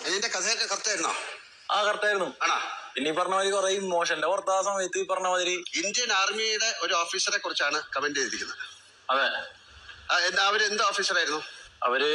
അതിന്റെ കഥയൊക്കെ കറക്റ്റ് ആയിരുന്നോ ആ കറക്റ്റായിരുന്നു ആണോ പിന്നെ ഈ പറഞ്ഞ മാതിരി കുറെ ഇമോഷന്റെ പുറത്ത് ആ സമയത്ത് ഈ പറഞ്ഞ മാതിരി ഇന്ത്യൻ ആർമിയുടെ ഒരു ഓഫീസറെ കുറിച്ചാണ് കമന്റ് ചെയ്തിരിക്കുന്നത് അതെ ആ, എന്താ അവര് എന്ത് ഓഫീസറായിരുന്നു അവര്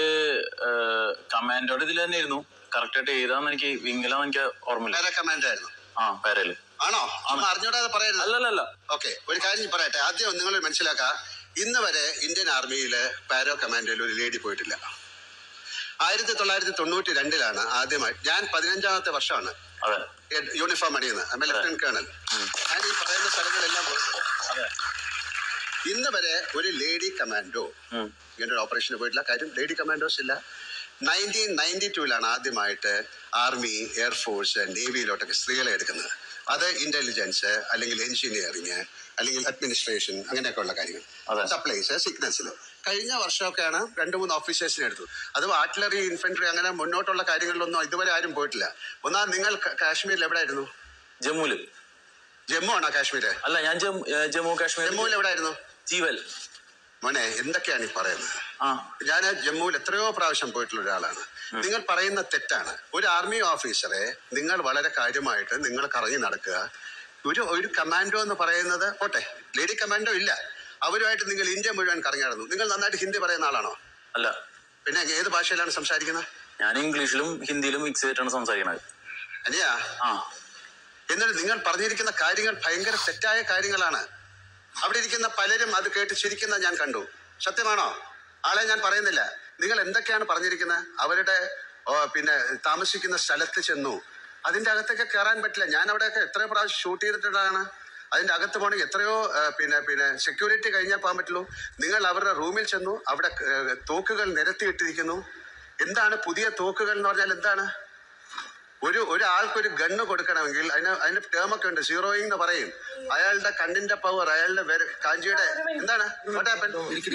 കമാൻഡോടെ ഇതിൽ തന്നെ ആയിരുന്നു കറക്റ്റ് ആയിട്ട് ഏതാന്ന് എനിക്ക് വിങ്ങിലാന്ന് എനിക്ക് ഓർമ്മയില്ല വേറെ കമാൻഡ് ആയിരുന്നു ആ പേരല് ആണോ അമ്മ അറിഞ്ഞൂടാതെ പറയരുത് അല്ലല്ല ഓക്കെ ഒരു കാര്യം ഞാൻ പറയട്ടെ ആദ്യം നിങ്ങൾ മനസ്സിലാക്കുക ഇന്ന് വരെ ഇന്ത്യൻ ആർമിയില് പാരോ കമാൻഡോയിൽ ഒരു ലേഡി പോയിട്ടില്ല ആയിരത്തി തൊള്ളായിരത്തി തൊണ്ണൂറ്റി രണ്ടിലാണ് ആദ്യമായി ഞാൻ പതിനഞ്ചാമത്തെ വർഷമാണ് അതെ യൂണിഫോം അണിയുന്നത് അമ്മ ലഫ്റ്റനന്റ് കേണൽ ഞാൻ ഈ പറയുന്ന സ്ഥലങ്ങളെല്ലാം പോയിട്ടുണ്ട്. അതെ ഇന്ന് വരെ ഒരു ലേഡി കമാൻഡോ ഉം. ഇങ്ങനെ ഒരു ഓപ്പറേഷന് പോയിട്ടില്ല കാര്യം ലേഡി കമാൻഡോസ് ഇല്ല നയൻറ്റീൻ നയൻറ്റി ടൂവിലാണ് ആദ്യമായിട്ട് ആർമി എയർഫോഴ്സ് നേവിയിലോട്ടൊക്കെ സ്ത്രീകളെ എടുക്കുന്നത് അത് ഇന്റലിജൻസ് അല്ലെങ്കിൽ എഞ്ചിനീയറിങ് അല്ലെങ്കിൽ അഡ്മിനിസ്ട്രേഷൻ അങ്ങനെയൊക്കെ ഉള്ള കാര്യങ്ങൾ അതെ. സപ്ലൈസ് സിഗ്നൽസിൽ കഴിഞ്ഞ വർഷമൊക്കെയാണ് രണ്ട് മൂന്ന് ഓഫീസേഴ്സിനെ എടുത്തു അത് ആർട്ടിലറി ഇൻഫൻട്രി അങ്ങനെ മുന്നോട്ടുള്ള കാര്യങ്ങളിലൊന്നും ഇതുവരെ ആരും പോയിട്ടില്ല ഒന്നാം നിങ്ങൾ ക- കാശ്മീരിൽ എവിടെയായിരുന്നു ജമ്മുല് ജമ്മു ആണോ കാശ്മീര് അല്ല ഞാൻ ജമ്മു ഏ, ജമ്മു കാശ്മീർ ജമ്മുവിൽ എവിടെയായിരുന്നു ജീവൽ മോനെ എന്തൊക്കെയാണ് ഈ പറയുന്നത് ആ ഞാൻ ജമ്മുവിൽ എത്രയോ പ്രാവശ്യം പോയിട്ടുള്ള ഒരാളാണ് നിങ്ങൾ പറയുന്ന തെറ്റാണ് ഒരു ആർമി ഓഫീസറെ നിങ്ങൾ വളരെ കാര്യമായിട്ട് നിങ്ങൾ കറങ്ങി നടക്കുക ഒരു ഒരു കമാൻഡോ എന്ന് പറയുന്നത് പോട്ടെ ലേഡി കമാൻഡോ ഇല്ല അവരുമായിട്ട് നിങ്ങൾ ഇന്ത്യ മുഴുവൻ കറങ്ങി നടന്നു നിങ്ങൾ നന്നായിട്ട് ഹിന്ദി പറയുന്ന ആളാണോ അല്ല പിന്നെ ഏത് ഭാഷയിലാണ് സംസാരിക്കുന്നത് ഞാൻ ഇംഗ്ലീഷിലും ഹിന്ദിയിലും മിക്സ് ചെയ്തിട്ടാണ് സംസാരിക്കണത് അനിയ ആ എന്നിട്ട് നിങ്ങൾ പറഞ്ഞിരിക്കുന്ന കാര്യങ്ങൾ ഭയങ്കര തെറ്റായ കാര്യങ്ങളാണ് അവിടെ ഇരിക്കുന്ന പലരും അത് കേട്ട് ചിരിക്കുന്ന ഞാൻ കണ്ടു സത്യമാണോ ആളെ ഞാൻ പറയുന്നില്ല നിങ്ങൾ എന്തൊക്കെയാണ് പറഞ്ഞിരിക്കുന്നത് അവരുടെ ഓ, പിന്നെ താമസിക്കുന്ന സ്ഥലത്ത് ചെന്നു അതിന്റെ അകത്തൊക്കെ കയറാൻ പറ്റില്ല ഞാൻ അവിടെയൊക്കെ എത്രയോ പ്രാവശ്യം ഷൂട്ട് ചെയ്തിട്ടുള്ളതാണ് അതിന്റെ അകത്ത് പോകണമെങ്കിൽ എത്രയോ ആ, പിന്നെ പിന്നെ സെക്യൂരിറ്റി കഴിഞ്ഞാൽ പോകാൻ പറ്റുള്ളൂ നിങ്ങൾ അവരുടെ റൂമിൽ ചെന്നു അവിടെ ഏ, തോക്കുകൾ നിരത്തിയിട്ടിരിക്കുന്നു എന്താണ് പുതിയ തോക്കുകൾ എന്ന് പറഞ്ഞാൽ എന്താണ് ഒരു ഒരാൾക്ക് ഒരു ഗണ്ണ് കൊടുക്കണമെങ്കിൽ അതിന് അതിന്റെ ടേമൊക്കെ ഉണ്ട് സീറോയിങ് എന്ന് പറയും അയാളുടെ കണ്ണിന്റെ പവർ അയാളുടെ വേറെ കാഞ്ചിയുടെ എന്താണ് What happened?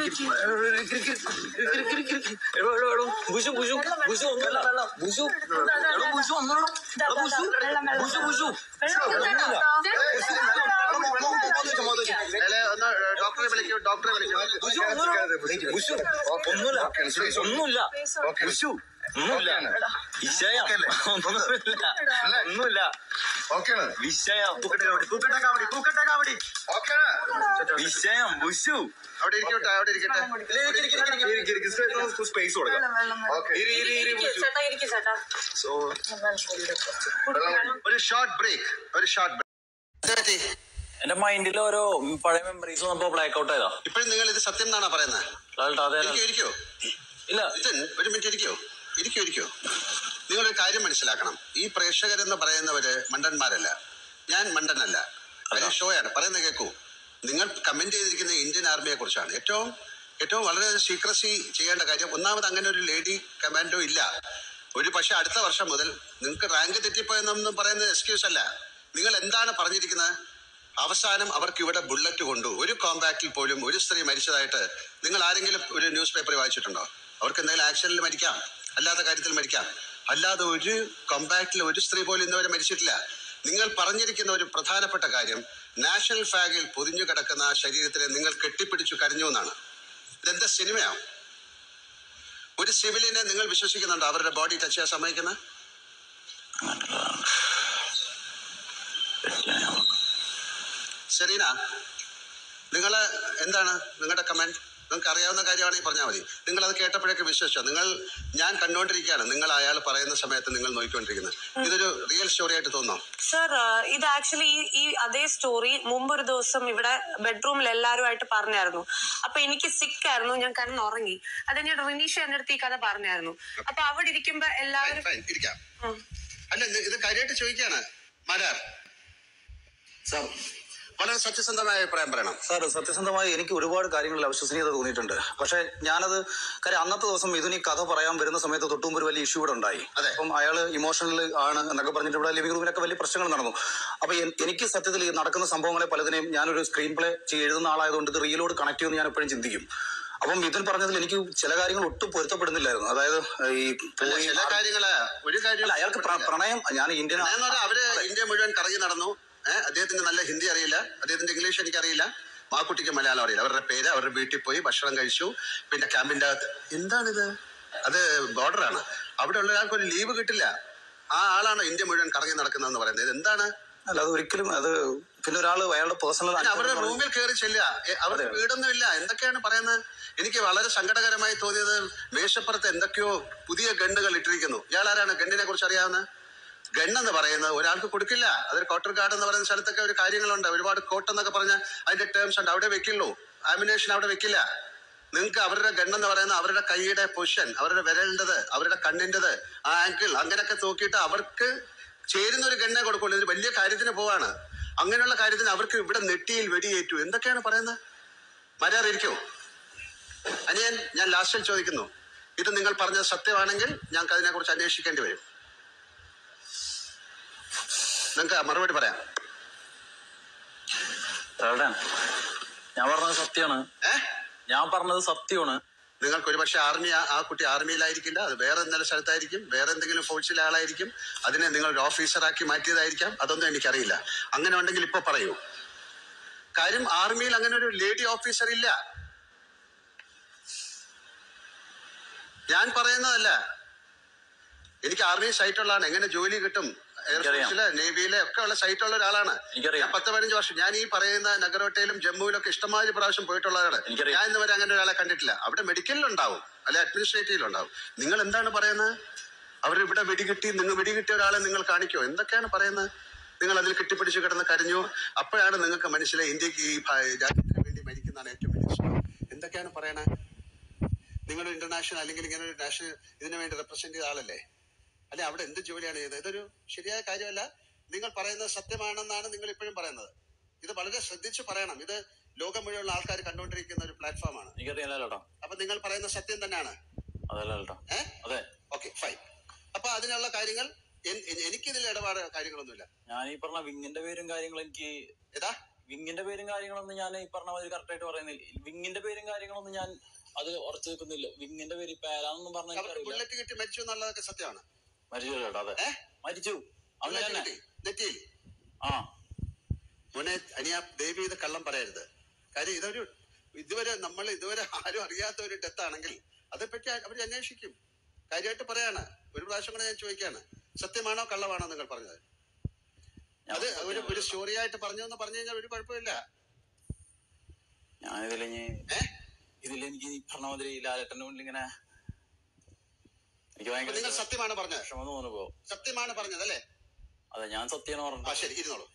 ബുഷു ബുഷു ബുഷു ഒന്നുമില്ല ബുഷു എടോ ബുഷു ഒന്നുമില്ല എടോ ബുഷു ബുഷു ബുഷു അയാളെ ഒന്ന് ഡോക്ടറെ വിളിക്കൂ ഡോക്ടറെ വിളിക്കൂ ബുഷു ഒന്നുമില്ല ബുഷു ഒന്നുമില്ല ഒന്നുമില്ല ബുഷു ഒന്നുമില്ല വിഷയം ഒന്നുമില്ല ഒന്നുമില്ല വിഷയം വിഷയം ബുഷു അവിടെ ഇരിക്കട്ടെ അവിടെ ഇരിക്കട്ടെ സ്പേസ് കൊടുക്കാം ചേട്ടാ ഇരിക്കും ചേട്ടാ ഒരു ഷോർട്ട് ബ്രേക്ക് ഒരു ഷോർട്ട് ബ്രേക്ക് എന്റെ മൈൻഡിൽ ഓരോ പഴയ മെമ്മറീസ് വന്നപ്പോ ബ്ലാക്ക് ഔട്ട് ആയതാ ഇപ്പോഴും നിങ്ങൾ ഇത് സത്യം എന്നാണോ പറയുന്നത് ലാലേട്ടാ, അതെ ഇരിക്കോ ഇരിക്കോ ഇല്ല നിതിൻ ഒരു മിനിറ്റ് ഇരിക്കോ ഇരിക്കോ ഇരിക്കോ നിങ്ങളൊരു കാര്യം മനസ്സിലാക്കണം ഈ പ്രേക്ഷകരെന്ന് പറയുന്നവര് മണ്ടന്മാരല്ല ഞാൻ മണ്ടനല്ല ഒരു ഷോയാണ് പറയുന്നത് കേൾക്കൂ നിങ്ങൾ കമന്റ് ചെയ്തിരിക്കുന്ന ഇന്ത്യൻ ആർമിയെ കുറിച്ചാണ് ഏറ്റവും ഏറ്റവും വളരെ സീക്രസി ചെയ്യേണ്ട കാര്യം ഒന്നാമത് അങ്ങനെ ഒരു ലേഡി കമാൻഡോ ഇല്ല ഒരു പക്ഷെ അടുത്ത വർഷം മുതൽ നിങ്ങൾക്ക് റാങ്ക് തെറ്റിപ്പോയെന്നൊന്നും പറയുന്നത് എക്സ്ക്യൂസ് അല്ല നിങ്ങൾ എന്താണ് പറഞ്ഞിരിക്കുന്നത് അവസാനം അവർക്ക് ഇവിടെ ബുള്ളറ്റ് കൊണ്ടു ഒരു കോമ്പാക്റ്റിൽ പോലും ഒരു സ്ത്രീ മരിച്ചതായിട്ട് നിങ്ങൾ ആരെങ്കിലും ഒരു ന്യൂസ് പേപ്പർ വായിച്ചിട്ടുണ്ടോ അവർക്ക് എന്തെങ്കിലും ആക്സിഡന്റിൽ മരിക്കാം അല്ലാത്ത കാര്യത്തിൽ മരിക്കാം അല്ലാതെ ഒരു കോമ്പാക്റ്റിൽ ഒരു സ്ത്രീ പോലും ഇന്നുവരെ മരിച്ചിട്ടില്ല നിങ്ങൾ പറഞ്ഞിരിക്കുന്ന ഒരു പ്രധാനപ്പെട്ട കാര്യം നാഷണൽ ഫ്ലാഗിൽ പൊതിഞ്ഞു കിടക്കുന്ന ആ ശരീരത്തിനെ നിങ്ങൾ കെട്ടിപ്പിടിച്ചു കരഞ്ഞു എന്നാണ് ഇതെന്താ സിനിമയാണ് ഒരു സിവിലിനെ നിങ്ങൾ വിശ്വസിക്കുന്നുണ്ടോ അവരുടെ ബോഡി ടച്ച് ചെയ്യാൻ സമ്മതിക്കുന്നത് സെറീന നിങ്ങൾ എന്താണ് നിങ്ങളുടെ കമന്റ് നിങ്ങൾക്ക് അറിയാവുന്ന കാര്യമാണെങ്കിൽ പറഞ്ഞാൽ മതി നിങ്ങൾ അത് കേട്ടപ്പോഴേക്ക് വിശ്വസിച്ചോ നിങ്ങൾ ഞാൻ കണ്ടുകൊണ്ടിരിക്കുകയാണ് നിങ്ങൾ അയാൾ പറയുന്ന സമയത്ത് നിങ്ങൾ നോക്കിക്കൊണ്ടിരിക്കുന്നത് ഇതൊരു റിയൽ സ്റ്റോറി ആയിട്ട് തോന്നുന്നു സർ ഇത് ആക്ച്വലി ഈ ഈ അതേ സ്റ്റോറി മുമ്പ് ഒരു ദിവസം ഇവിടെ ബെഡ്റൂമിൽ എല്ലാവരുമായിട്ട് പറഞ്ഞായിരുന്നു അപ്പൊ എനിക്ക് സിക്ക് ആയിരുന്നു ഞാൻ കിടന്നുറങ്ങി അത് ഞാൻ റിനീഷ എന്റെ അടുത്ത് ഈ കഥ പറഞ്ഞായിരുന്നു അപ്പൊ അവിടെ ഇരിക്കുമ്പോ എല്ലാവരും ഫൈൻ ഇരിക്കാം ഉം. അല്ല ഇത് ഇത് കാര്യമായിട്ട് ചോദിക്കുകയാണ് മാരാർ സാർ വളരെ സത്യസന്ധമായ അഭിപ്രായം പറയണം സാർ സത്യസന്ധമായി എനിക്ക് ഒരുപാട് കാര്യങ്ങളിൽ അവിശ്വസനീയത തോന്നിയിട്ടുണ്ട് പക്ഷെ ഞാനത് കാര്യം അന്നത്തെ ദിവസം ഇതിന് ഈ കഥ പറയാൻ വരുന്ന സമയത്ത് തൊട്ടുമുമ്പ് ഒരു വലിയ ഇഷ്യൂ ഇവിടെ ഉണ്ടായി അതെ. അപ്പം അയാൾ ഇമോഷണൽ ആണ് എന്നൊക്കെ പറഞ്ഞിട്ട് ഇവിടെ ലിവിംഗ് റൂമിലൊക്കെ വലിയ പ്രശ്നങ്ങൾ നടന്നു അപ്പൊ എൻ- എനിക്ക് സത്യത്തിൽ ഈ നടക്കുന്ന സംഭവങ്ങളെ പലതിനെയും ഞാനൊരു സ്ക്രീൻ പ്ലേ എഴുതുന്ന ആളായതുകൊണ്ട് ഇത് റിയലോട് കണക്ട് ചെയ്യുമെന്ന് ഞാൻ എപ്പോഴും ചിന്തിക്കും അപ്പം ഇതിൽ പറഞ്ഞതിൽ എനിക്ക് ചില കാര്യങ്ങൾ ഒട്ടും പൊരുത്തപ്പെടുന്നില്ലായിരുന്നു അതായത് ഈ അല്ല, പോയി- ചില കാര്യങ്ങള് ഒരു കാര്യം അല്ല, അയാൾക്ക് പ്ര- പ്രണയം ഞാൻ ഇന്ത്യൻ എന്ന് പറഞ്ഞാൽ അവര് ഇന്ത്യ മുഴുവൻ കറങ്ങി നടന്നു ഏഹ് അദ്ദേഹത്തിന് നല്ല ഹിന്ദി അറിയില്ല അദ്ദേഹത്തിന്റെ ഇംഗ്ലീഷ് എനിക്കറിയില്ല മാക്കുട്ടിക്ക് മലയാളം അറിയില്ല അവരുടെ പേര് അവരുടെ വീട്ടിൽ പോയി ഭക്ഷണം കഴിച്ചു പിന്നെ ക്യാമ്പിന്റെ അകത്ത് എന്താണിത് അത് ബോർഡറാണ് അവിടെ ഉള്ള ഒരാൾക്ക് ഒരു ലീവ് കിട്ടില്ല ആ ആളാണ് ഇന്ത്യ മുഴുവൻ കറങ്ങി നടക്കുന്നതെന്ന് പറയുന്നത് ഇത് എന്താണ് അല്ല അത് ഒരിക്കലും അത് പിന്നെ ഒരാള് അയാളുടെ പേഴ്സണൽ പിന്നെ അവരുടെ റൂമിൽ കയറി ചെല്ലുക എ- അവർക്ക് വീടൊന്നുമില്ല എന്തൊക്കെയാണ് പറയുന്നത് എനിക്ക് വളരെ സങ്കടകരമായി തോന്നിയത് മേശപ്പുറത്ത് എന്തൊക്കെയോ പുതിയ ഗണ്ണുകൾ ഇട്ടിരിക്കുന്നു ഇയാൾ ആരാണ് ഗണ്ണിനെ കുറിച്ച് അറിയാവുന്ന ഗണ്ണെന്ന് പറയുന്നത് ഒരാൾക്ക് കൊടുക്കില്ല അതൊരു കോട്ടർ ഗാർഡ് എന്ന് പറയുന്ന സ്ഥലത്തൊക്കെ ഒരു കാര്യങ്ങളുണ്ട് ഒരുപാട് കോട്ട് എന്നൊക്കെ പറഞ്ഞ അതിന്റെ ടേംസ് ഉണ്ട് അവിടെ വെക്കുള്ളൂ ആമിനേഷൻ അവിടെ വെക്കില്ല നിങ്ങൾക്ക് അവരുടെ ഗണ്ണെന്ന് പറയുന്ന അവരുടെ കൈയുടെ പൊസിഷൻ അവരുടെ വിരലിൻ്റെത് അവരുടെ കണ്ണിൻ്റെത് ആ ആങ്കിൾ അങ്ങനെയൊക്കെ നോക്കിയിട്ട് അവർക്ക് ചേരുന്ന ഒരു ഗണ്ണേ കൊടുക്കുള്ളൂ ഇത് വലിയ കാര്യത്തിന് പോവാണ് അങ്ങനെയുള്ള കാര്യത്തിന് അവർക്ക് ഇവിടെ നെറ്റിയിൽ വെടിയേറ്റു എന്തൊക്കെയാണ് പറയുന്നത് മര്യാദ ഇരിക്കോ അനിയൻ ഞാൻ ലാസ്റ്റിൽ ചോദിക്കുന്നു ഇത് നിങ്ങൾ പറഞ്ഞത് സത്യമാണെങ്കിൽ ഞങ്ങൾക്ക് അതിനെക്കുറിച്ച് അന്വേഷിക്കേണ്ടി വരും നിങ്ങൾക്ക് മറുപടി പറയാം ചേട്ടാ ഞാൻ പറഞ്ഞത് സത്യമാണ് ഏഹ് ഞാൻ പറഞ്ഞത് സത്യമാണ് നിങ്ങൾക്ക് ഒരുപക്ഷെ ആർമി ആ- ആ കുട്ടി ആർമിയിലായിരിക്കില്ല അത് വേറെ എന്തെങ്കിലും സ്ഥലത്തായിരിക്കും വേറെ എന്തെങ്കിലും ഫോഴ്സിലെ ആളായിരിക്കും അതിനെ നിങ്ങൾ ഒരു ഓഫീസറാക്കി മാറ്റിയതായിരിക്കാം അതൊന്നും എനിക്കറിയില്ല അങ്ങനെ ഉണ്ടെങ്കിൽ ഇപ്പൊ പറയൂ കാര്യം ആർമിയിൽ അങ്ങനെ ഒരു ലേഡി ഓഫീസർ ഇല്ല ഞാൻ പറയുന്നതല്ല എനിക്ക് ആർമി സൈറ്റുള്ളതാണ് എങ്ങനെ ജോലി കിട്ടും എയർഫോഴ്സിലെ നേവിയിലെ ഒക്കെ ഉള്ള സൈറ്റുള്ള ഒരാളാണ് എനിക്കറിയാം. ഞാൻ പത്ത് പതിനഞ്ച് വർഷം ഞാൻ ഈ പറയുന്ന നഗരോട്ടയിലും ജമ്മുവിലൊക്കെ ഇഷ്ടമാതിരി പ്രാവശ്യം പോയിട്ടുള്ളതാണ് എനിക്കറിയാം. ഞാൻ ഇന്ന് വരെ അങ്ങനെ ഒരാളെ കണ്ടിട്ടില്ല അവിടെ മെഡിക്കലിലുണ്ടാവും അല്ലെ അഡ്മിനിസ്ട്രേറ്റീവിലുണ്ടാവും നിങ്ങൾ എന്താണ് പറയുന്നത് അവർ ഇവിടെ വെടികിട്ടി നിങ്ങൾ വെടികിട്ടിയ ഒരാളെ നിങ്ങൾ കാണിക്കോ എന്തൊക്കെയാണ് പറയുന്നത് നിങ്ങൾ അതിൽ കെട്ടിപ്പിടിച്ച് കിടന്ന് കരഞ്ഞു അപ്പോഴാണ് നിങ്ങൾക്ക് മനസ്സിലായി ഇന്ത്യക്ക് ഈ ഭ- രാജ്യത്തിന് വേണ്ടി മരിക്കുന്നതാണ് ഏറ്റവും വലിയ ഇഷ്ടം എന്തൊക്കെയാണ് പറയണേ നിങ്ങൾ ഇന്റർനാഷണൽ അല്ലെങ്കിൽ ഇങ്ങനെ ഒരു നാഷണൽ ഇതിനു വേണ്ടി റെപ്രസെന്റ് ചെയ്ത ആളല്ലേ അല്ലെ അവിടെ എന്ത് ജോലിയാണ് ചെയ്തത് ഇതൊരു ശരിയായ കാര്യമല്ല നിങ്ങൾ പറയുന്നത് സത്യമാണെന്നാണ് നിങ്ങൾ ഇപ്പോഴും പറയുന്നത് ഇത് വളരെ ശ്രദ്ധിച്ച് പറയണം ഇത് ലോകം മുഴുവനുള്ള ആൾക്കാർ കണ്ടുകൊണ്ടിരിക്കുന്ന ഒരു പ്ലാറ്റ്ഫോമാണ് എനിക്കറിയാലോ ചേട്ടാ അപ്പൊ നിങ്ങൾ പറയുന്ന സത്യം തന്നെയാണ് അതല്ല ചേട്ടാ ഏഹ് അതെ ഓക്കെ ഫൈൻ അപ്പൊ അതിനുള്ള കാര്യങ്ങൾ എൻ- എൻ- എനിക്കിതിൽ ഇടപാട് കാര്യങ്ങളൊന്നുമില്ല ഞാൻ ഈ പറഞ്ഞ വിങ്ങിന്റെ പേരും കാര്യങ്ങളും എനിക്ക് ഏതാ വിങ്ങിന്റെ പേരും കാര്യങ്ങളൊന്നും ഞാൻ ഈ പറഞ്ഞ മാതിരി കറക്റ്റ് ആയിട്ട് പറയുന്നില്ല വിങ്ങിന്റെ പേരും കാര്യങ്ങളൊന്നും ഞാൻ അത് ഉറച്ചു നിൽക്കുന്നില്ല വിങ്ങിന്റെ പേര് ഇപ്പൊ ഏതാണെന്നും പറഞ്ഞ അവർക്ക് എനിക്കറിയില്ല ബുള്ളറ്റ് കിട്ടി മരിച്ചു എന്നുള്ളതൊക്കെ സത്യമാണ് മരിച്ചു ചേട്ടാ അതെ ഏഹ് മരിച്ചു അന്ന് ബുള്ളറ്റ് തന്നെ കിട്ടി നെറ്റിയിൽ ആ മോനെ അനിയ ദേവി ഇത് കള്ളം പറയരുത് കാര്യം ഇതൊരു ഇതുവരെ നമ്മൾ ഇതുവരെ ആരും അറിയാത്ത ഒരു ഡെത്ത് ആണെങ്കിൽ അതേപ്പറ്റി അവർ അന്വേഷിക്കും കാര്യമായിട്ട് പറയാണ് ഒരു പ്രാവശ്യം കൂടെ ഞാൻ ചോദിക്കാണ് സത്യമാണോ കള്ളമാണോ നിങ്ങൾ പറഞ്ഞത് ഞാൻ അത് ഒരു സത്യം ഒരു സ്റ്റോറി ആയിട്ട് പറഞ്ഞു എന്ന് പറഞ്ഞു കഴിഞ്ഞാൽ ഒരു കുഴപ്പമില്ല ഞാൻ ഇതിലിഞ്ഞ് ഏഹ് ഇതിലെനിക്ക് ഈ പറഞ്ഞ മാതിരി ലാലേട്ടന്റെ മുന്നിൽ ഇങ്ങനെ എനിക്ക് അപ്പൊ ഭയങ്കര നിങ്ങൾ സത്യമാണ് പറഞ്ഞത് വിഷമം തോന്നുന്നു പോ സത്യമാണ് പറഞ്ഞത് അല്ലേ അതെ ഞാൻ സത്യമാണ് ആ പറഞ്ഞത് ശരി ഇരുന്നോളൂ